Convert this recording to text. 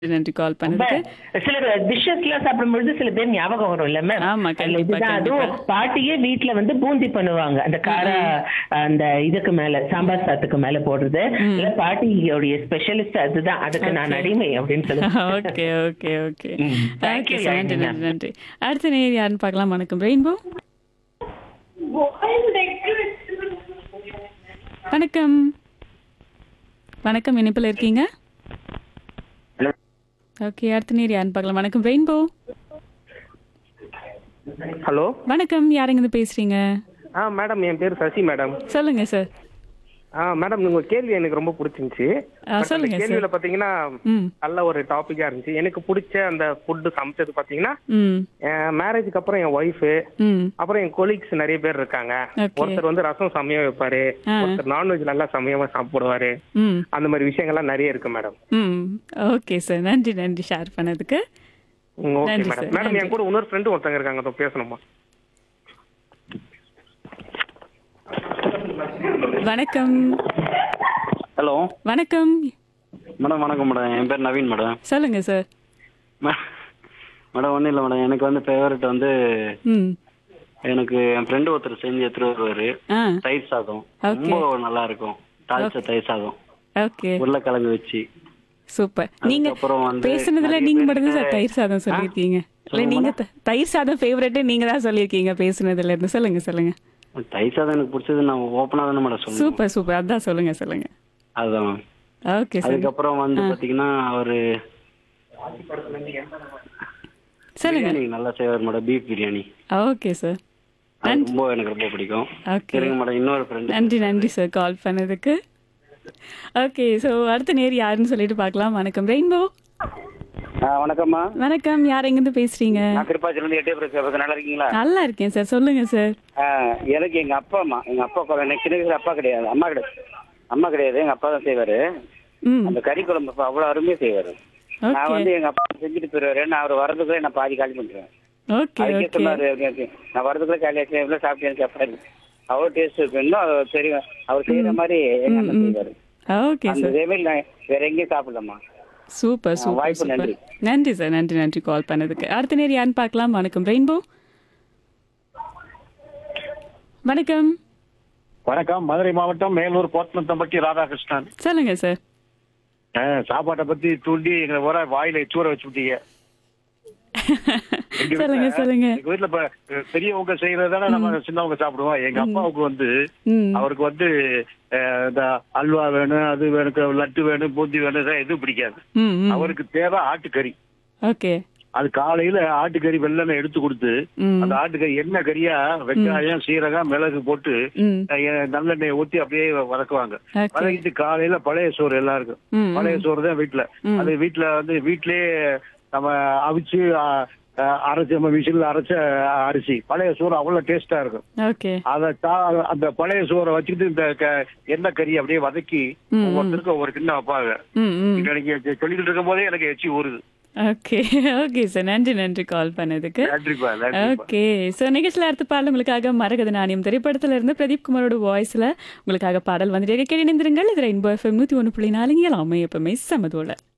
நன்றி கால் ரொம்ப பண்ணதுக்கு சில டிஷ்ஷஸ் எல்லாம் சாப்பிடும்பொழுது சில பேர் ஞாபகம் வரும் இல்ல மேம் ஆமா, அதுல கண்டிப்பா, இதுதான் அதுவும் கண்டிப்பா. பாட்டியே வீட்ல வந்து பூந்தி பண்ணுவாங்க அந்த கார அந்த இதுக்கு மேல சாம்பார் சாத்துக்கு மேல போடுறது இல்ல பாட்டியோடைய ஸ்பெஷலிஸ்ட் அதுதான் அதுக்கு நான் அடிமை அப்படின்னு சொல்லி ஓகே ஓகே ஓகே ம். Thank ஓகே you, சார் நன்றி Yagnina. நன்றி நன்றி அடுத்த நேர் யாருன்னு பார்க்கலாம் வணக்கம் ரெயின்போ வணக்கம் வணக்கம் இணைப்பில் இருக்கீங்க ஓகே அடுத்த நேர் யாருன்னு பார்க்கலாம் வணக்கம் ரெயின்போ ஹலோ வணக்கம் யாருங்க பேசுறீங்க ஆ மேடம் என் பேர் சசி மேடம் சொல்லுங்க சார் ஆ மேடம் உங்க கேள்வி எனக்கு ரொம்ப பிடிச்சிருந்துச்சு ஆ, But சொல்லுங்க அந்த சார். கேள்வியில பாத்தீங்கன்னா ம் நல்ல ஒரு டாபிக்கா இருந்துச்சு எனக்கு பிடிச்ச அந்த ஃபுட்டு சமைச்சது பாத்தீங்கன்னா ம் மேரேஜுக்கு அப்புறம் என் ஒய்ஃபு ம் அப்புறம் என் கொலீக்ஸ் நிறைய பேர் இருக்காங்க Okay. ஒருத்தர் வந்து ரசம் செம்மையா வைப்பாரு ஆ. ஒருத்தர் நான்வெஜ் நல்லா செம்மையாவா சாப்பிடுவாரு ம் அந்த மாதிரி விஷயங்கள்லாம் நிறைய இருக்கு மேடம் ம் ஓகே சார் நன்றி நன்றி ஷேர் பண்ணதுக்கு ஓகே நன்றி மேடம் சார், மேடம் நன்றி. என் கூட இன்னொரு ஃப்ரெண்டு ஒருத்தங்க இருக்காங்க அதோ பேசணுமா வணக்கம் ஹலோ வணக்கம் மேடம் வணக்கம் மேடம் என் பேர் நவீன் மேடம் சொல்லுங்க சார் மே- மேடம் ஒன்றும் இல்லை மேடம் எனக்கு வந்து ஃபேவரட் வந்து ம் எனக்கு என் ஃப்ரெண்டு ஒருத்தர் செஞ்சு எடுத்துட்டு வருவாரு ஆ தயிர் சாதம் Okay. ரொம்ப நல்லா இருக்கும் தாளிச்ச தயிர் சாதம் ஓகே உருளைக்கிழங்கு வச்சு சூப்பர் நீங்க அதுக்கப்புறம் வந்து பேசுனதுல நிறைய நீங்க மட்டும் தான் பேர்கிட்ட- சார் தயிர் சாதம் சொல்லியிருக்கீங்க இல்ல சொல்லுங்க நீங்க த- தயிர் சாதம் ஃபேவரட் நீங்க தான் சொல்லியிருக்கீங்க பேசுனதுல இருந்து சொல்லுங்க சொல்லுங்க தயிர் சாதம் எனக்கு பிடிச்சது நான் ஓப்பனாக தானே மேடம் சொல்லுவேன் சூப்பர் சூப்பர் அதான் சொல்லுங்க சொல்லுங்க அதுதான் ஓகே சார் அதுக்கப்புறம் வந்து பாத்தீங்கன்னா அவரு சொல்லுங்க பிரியாணி நல்லா செய்வார் madam beef biryani okay sir அது ரொம்ப எனக்கு ரொம்ப பிடிக்கும் ஓகே சரிங்க மேடம் இன்னொரு ஃப்ரெண்டு நன்றி நன்றி சார் கால் பண்ணதுக்கு ஓகே ஸோ அடுத்த நேர் யாருன்னு சொல்லிட்டு பார்க்கலாம் வணக்கம் ரெயின்போ வணக்கம்மா வணக்கம் யார் எங்கேருந்து பேசுறீங்க நான் திருப்பாச்சில இருந்து எட்டே பிரச்சனை நல்லா இருக்கீங்களா நல்லா இருக்கேன் சார் சொல்லுங்க சார் ஆ, எனக்கு எங்க அப்பா அம்மா எங்க அப்பா கொ- எனக்கு சின்ன வயசுல அப்பா கிடையாது அம்மா கிடையாது அம்மா கிடையாது எங்க அப்பா தான் செய்வாரு ம் அந்த கறி குழம்பு அப்பா அவ்வளவு அருமையா செய்வாரு நான் ஓகே வந்து எங்க அப்பா செஞ்சுட்டு போயிருவாரு நான் அவர் வரதுக்குள்ள நான் பாதி காலி பண்ணிடுவேன் ஓகே அதுக்கே ஓகே சொன்னாரு எனக்கு, நான் வரதுக்குள்ள காலி ஆச்சு எவ்வளவு சாப்பிட்டேன்னு கேட்பாரு அவ்வளவு டேஸ்ட் இருக்கு இன்னும் அது தெரியும் அவர் செய்யற மாதிரி எங்க அண்ணன் செய்வாரு ஓகே அந்த சார் இதே மாதிரி நான் வேற எங்கேயும் சாப்பிடலாமா சூப்பர் ஆ, சூப்பர் வாய்ப்பு சூப்பர் நன்றி. நன்றி சார் நன்றி நன்றி கால் பண்ணதுக்கு அடுத்த நேர் யாருன்னு பார்க்கலாம் வணக்கம் ரெயின்போ வணக்கம் வணக்கம் மதுரை மாவட்டம் மேலூர் கோத்தனத்தம்பட்டி ராதாகிருஷ்ணன் சொல்லுங்க சார் ஆ, சாப்பாட்டை பத்தி தூண்டி எங்களை வர வாயில சூற வச்சு விட்டீங்க எங்க சொல்லுங்க வீட்ல- சொல்லுங்க எங்க வீட்டுல இப்ப பெரியவங்க செய்யறதானே நம்ம சின்னவங்க சாப்பிடுவோம் எங்க அப்பாவுக்கு வந்து ம் அவருக்கு வந்து அஹ், இந்த அல்வா வேணும் அது வேணும் லட்டு வேணும் பூந்தி வேணும் இதெல்லாம் எதுவும் பிடிக்காது ம் ம் அவருக்கு தேவை ஆட்டுக்கறி ஓகே அது காலையில ஆட்டுக்கறி வெள்ளனை எடுத்து கொடுத்து ம் அந்த ஆட்டுக்கறி எண்ணெய் கறியா வெங்காயம் சீரகம் மிளகு போட்டு ம் அஹ், நல்லெண்ணெய் ஊத்தி அப்படியே வதக்குவாங்க ஓகே வதக்கிட்டு காலையில பழைய சோறு எல்லாருக்கும் ம் பழைய சோறு தான் வீட்டுல ம். அது வீட்டுல வந்து வீட்லயே நம்ம அவிச்சு அ, அ, அரைச்ச நம்ம விசில் அரைச்ச அரிசி பழைய சோறு அவ்வளவு டேஸ்டா இருக்கும் ஓகே அத தா- அந்த பழைய சோறை வச்சுக்கிட்டு இந்த க- எண்ணெய் கறி அப்படியே வதக்கி ம், ம். ஒவ்வொருத்தருக்கும் ஒவ்வொரு கிண்ணம் வைப்பாங்க ம் ம் இப்ப நீங்க சொல்லிக்கிட்டு இருக்கும் போதே எனக்கு எச்சி ஊறுது ஓகே ஓகே சார் நன்றி நன்றி கால் பண்ணதுக்கு நன்றிப்பா நன்றிப்பா ஓகே ஸோ நிகழ்ச்சியில் அடுத்த பாடல் உங்களுக்காக மரகத நாணயம் திரைப்படத்துல இருந்து பிரதீப் குமாரோட வாய்ஸ்ல உங்களுக்காக பாடல் வந்துட்டு கேட்டு இணைந்திருங்கள் இது ரெயின்போ எஃப்எம் நூற்றி ஒன்று புள்ளி நாலுங்க எல்லாமே எப்பவுமே சமதோல